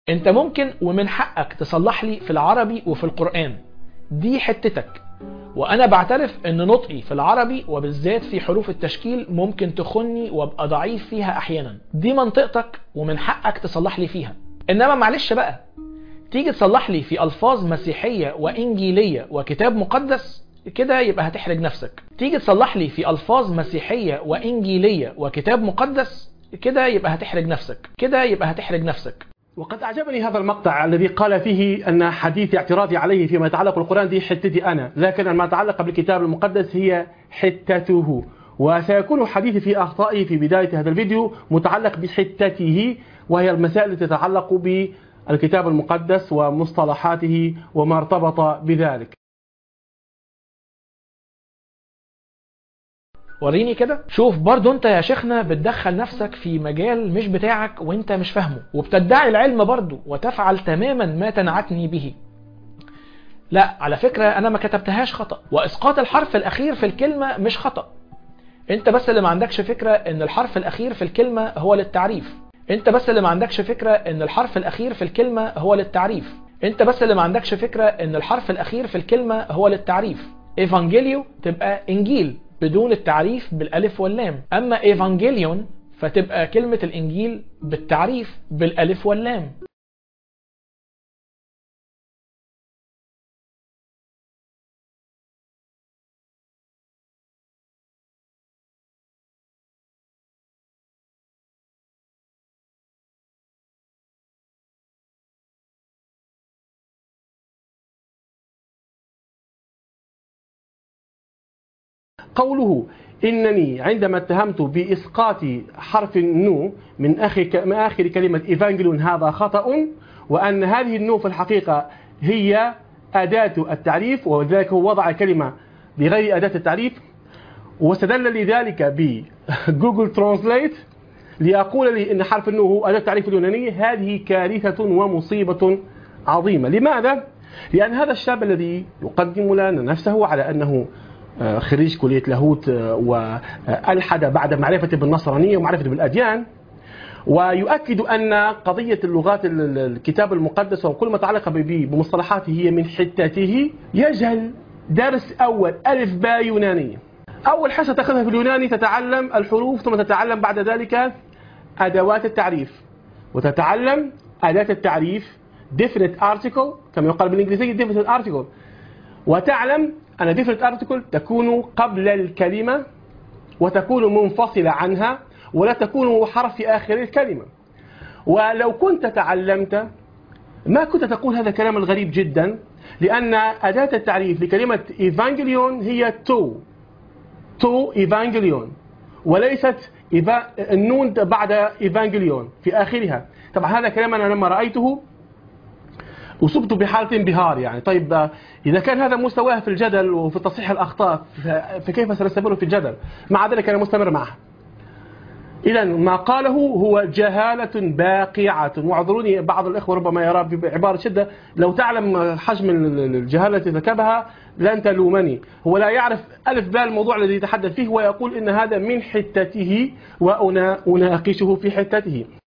انت ممكن ومن حقك تصلح لي في العربي وفي القرآن دي حتتك وانا بعترف ان نطقي في العربي وبالذات في حروف التشكيل ممكن تخني وابقى ضعيف فيها احيانا دي منطقتك ومن حقك تصلح لي فيها انما معلش بقى تيجي تصلح لي في الفاظ مسيحية وانجيلية وكتاب مقدس كده يبقى هتحرج نفسك تيجي تصلح لي في الفاظ مسيحية وانجيلية وكتاب مقدس كده يبقى هتحرج نفسك كده يبقى هتحرج نفسك وقد أعجبني هذا المقطع الذي قال فيه أن حديث اعتراضي عليه فيما يتعلق بالقرآن دي حتتي أنا لكن ما يتعلق بالكتاب المقدس هي حتته وسيكون حديثي في أخطائي في بداية هذا الفيديو متعلق بحتته وهي المسائل التي تتعلق بالكتاب المقدس ومصطلحاته وما ارتبط بذلك وريني كده شوف برضو انت يا شيخنا بتدخل نفسك في مجال مش بتاعك وانت مش فاهمه وبتدعي العلم برضو وتفعل تماما ما تنعتني به لا على فكرة انا ما كتبتهاش خطأ واسقاط الحرف الاخير في الكلمة مش خطأ انت بس اللي ما عندكش فكرة ان الحرف الاخير في الكلمة هو للتعريف انت بس اللي ما عندكش فكرة ان الحرف الاخير في الكلمة هو للتعريف انت بس اللي ما عندكش فكرة ان الحرف الاخير في الكلمة هو للتعريف ايفانجيليو تبقى انجيل بدون التعريف بالالف واللام اما ايفانجيليون فتبقى كلمة الانجيل بالتعريف بالالف واللام قوله إنني عندما اتهمت بإسقاط حرف النو من آخر من آخر كلمة إيفانجلون هذا خطأ وأن هذه النو في الحقيقة هي أداة التعريف وذلك هو وضع كلمة بغير أداة التعريف واستدل لذلك بجوجل ترانسليت ليقول لي أن حرف النو هو أداة التعريف اليونانية هذه كارثة ومصيبة عظيمة لماذا؟ لأن هذا الشاب الذي يقدم لنا نفسه على أنه خريج كلية لاهوت وألحد بعد معرفة بالنصرانية ومعرفة بالأديان ويؤكد أن قضية اللغات الكتاب المقدس وكل ما تعلق بمصطلحاته هي من حتته يجهل درس أول ألف باء يونانية أول حصة تأخذها في اليوناني تتعلم الحروف ثم تتعلم بعد ذلك أدوات التعريف وتتعلم أداة التعريف definite article كما يقال بالإنجليزية definite article وتعلم أن definite article تكون قبل الكلمة وتكون منفصلة عنها ولا تكون حرف في آخر الكلمة ولو كنت تعلمت ما كنت تقول هذا الكلام الغريب جدا لأن أداة التعريف لكلمة إيفانجليون هي تو تو إيفانجليون وليست النون بعد إيفانجليون في آخرها طبعا هذا كلام أنا لما رأيته أصبت بحالة انبهار يعني طيب إذا كان هذا مستواه في الجدل وفي تصحيح الأخطاء فكيف سنستمر في الجدل مع ذلك أنا مستمر معه إذا ما قاله هو جهالة باقعة واعذروني بعض الإخوة ربما يرى بعبارة شدة لو تعلم حجم الجهالة التي ارتكبها لن تلومني هو لا يعرف ألف باء الموضوع الذي يتحدث فيه ويقول إن هذا من حتته وأنا أناقشه في حتته